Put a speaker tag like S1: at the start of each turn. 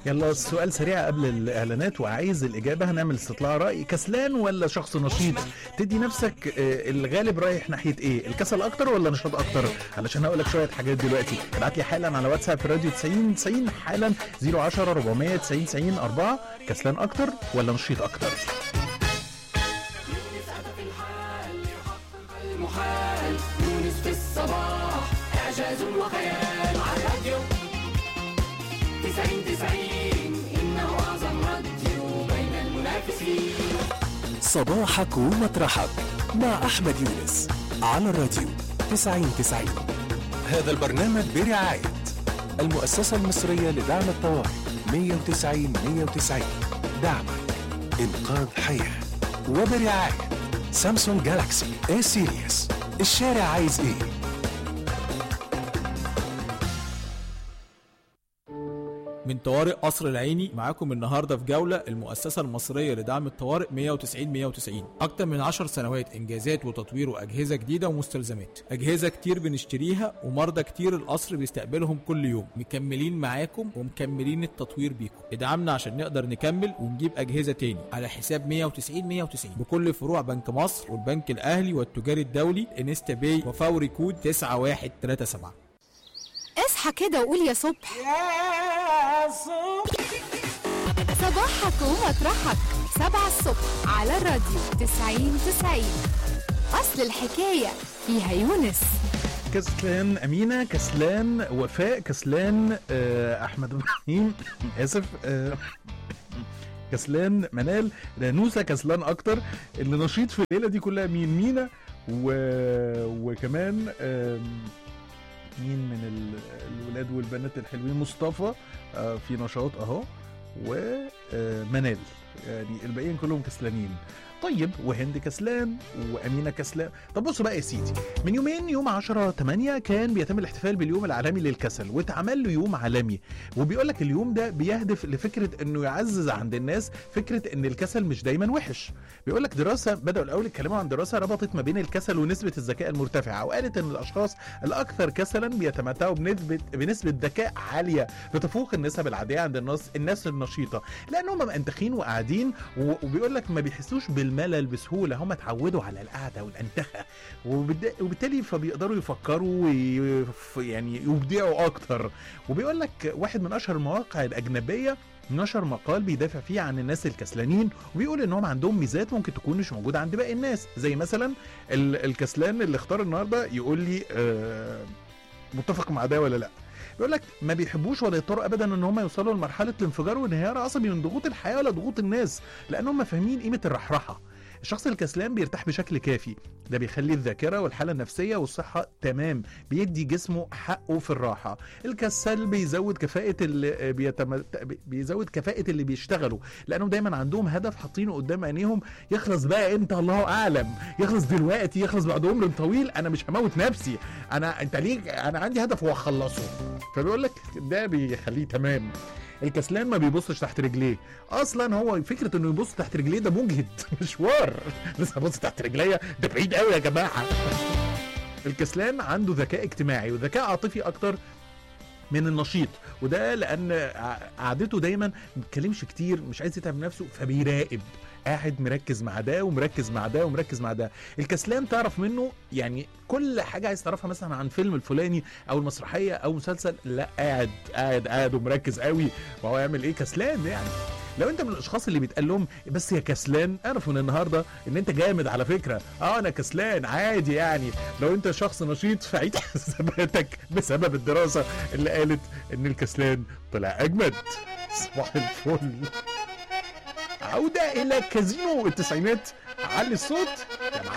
S1: يلا السؤال سريع قبل الاعلانات وعايز الاجابه هنعمل استطلاع راي كسلان ولا شخص نشيط تدي نفسك آه، الغالب رايح ناحيه ايه الكسل اكتر ولا نشاط اكتر علشان هقول لك شويه حاجات دلوقتي ابعت لي حالا على واتساب في راديو 90 90 حالا 010 490 90 4 كسلان اكتر ولا نشيط اكتر
S2: المحال يونس في الصباح إعجاز وخيال على الراديو تسعين تسعين إنه أعظم راديو بين المنافسين
S3: صباحك ومطرحك مع أحمد يونس على الراديو 90 90 هذا البرنامج برعاية المؤسسة المصرية لدعم الطوارئ 190 190 دعمك إنقاذ حياة وبرعاية سامسونج جالاكسي اي سيريس الشارع عايز ايه
S4: من طوارئ قصر العيني معاكم النهارده في جوله المؤسسه المصريه لدعم الطوارئ 190 190 اكتر من 10 سنوات انجازات وتطوير واجهزه جديده ومستلزمات اجهزه كتير بنشتريها ومرضى كتير القصر بيستقبلهم كل يوم مكملين معاكم ومكملين التطوير بيكم ادعمنا عشان نقدر نكمل ونجيب اجهزه تاني على حساب 190 190 بكل فروع بنك مصر والبنك الاهلي والتجاري الدولي انستا باي وفوري كود 9137
S5: اصحى كده وقول يا صبح
S2: يا صبح
S5: صباحك ومطرحك سبعة الصبح على الراديو تسعين تسعين أصل الحكاية فيها يونس
S1: كسلان امينه كسلان وفاء كسلان آه، احمد ابراهيم اسف آه، كسلان منال نانوسه كسلان اكتر اللي نشيط في الليله دي كلها مين مينا و... وكمان آم، مين من ال- الولاد والبنات الحلوين مصطفى آه، في نشاط اهو ومنال يعني الباقيين كلهم كسلانين طيب وهند كسلان وامينه كسلان طب بصوا بقى يا سيدي من يومين يوم 10 8 كان بيتم الاحتفال باليوم العالمي للكسل واتعمل له يوم عالمي وبيقول لك اليوم ده بيهدف لفكره انه يعزز عند الناس فكره ان الكسل مش دايما وحش بيقول لك دراسه بداوا الاول يتكلموا عن دراسه ربطت ما بين الكسل ونسبه الذكاء المرتفعه وقالت ان الاشخاص الاكثر كسلا بيتمتعوا بنسبه بنسبه ذكاء عاليه بتفوق النسب العاديه عند الناس الناس النشيطه لانهم منتخين وقاعدين و- وبيقول لك ما بيحسوش بالملل بسهوله هم اتعودوا على القعده والانتخه وبالد- وبالتالي فبيقدروا يفكروا وي- يعني يبدعوا اكتر وبيقول لك واحد من اشهر المواقع الاجنبيه نشر مقال بيدافع فيه عن الناس الكسلانين وبيقول انهم عندهم ميزات ممكن تكون مش موجوده عند باقي الناس زي مثلا ال- الكسلان اللي اختار النهارده يقول لي آه متفق مع ده ولا لا بيقول لك ما بيحبوش ولا يضطروا ابدا ان هم يوصلوا لمرحله الانفجار وانهيار عصبي من ضغوط الحياه ولا ضغوط الناس لان هم فاهمين قيمه الرحرحه الشخص الكسلان بيرتاح بشكل كافي ده بيخلي الذاكره والحاله النفسيه والصحه تمام بيدي جسمه حقه في الراحه الكسل بيزود كفاءه اللي بيتم... بيزود كفاءه اللي بيشتغلوا لانهم دايما عندهم هدف حاطينه قدام عينيهم يخلص بقى امتى الله اعلم يخلص دلوقتي يخلص بعد عمر طويل انا مش هموت نفسي انا انت ليه انا عندي هدف وهخلصه فبيقول لك ده بيخليه تمام الكسلان ما بيبصش تحت رجليه اصلا هو فكره انه يبص تحت رجليه ده مجهد مشوار لسه ابص تحت رجليا ده بعيد قوي يا جماعه الكسلان عنده ذكاء اجتماعي وذكاء عاطفي اكتر من النشيط وده لان ع- قعدته دايما ما بيتكلمش كتير مش عايز يتعب نفسه فبيراقب قاعد مركز مع ده ومركز مع ده ومركز مع ده الكسلان تعرف منه يعني كل حاجه عايز تعرفها مثلا عن فيلم الفلاني او المسرحيه او مسلسل لا قاعد قاعد قاعد ومركز قوي وهو يعمل ايه كسلان يعني لو انت من الاشخاص اللي بيتقال لهم بس يا كسلان اعرف من النهارده ان انت جامد على فكره اه انا كسلان عادي يعني لو انت شخص نشيط فعيد حساباتك بسبب الدراسه اللي قالت ان الكسلان طلع اجمد صباح الفل عودة إلى كازينو التسعينات علي الصوت يا معلم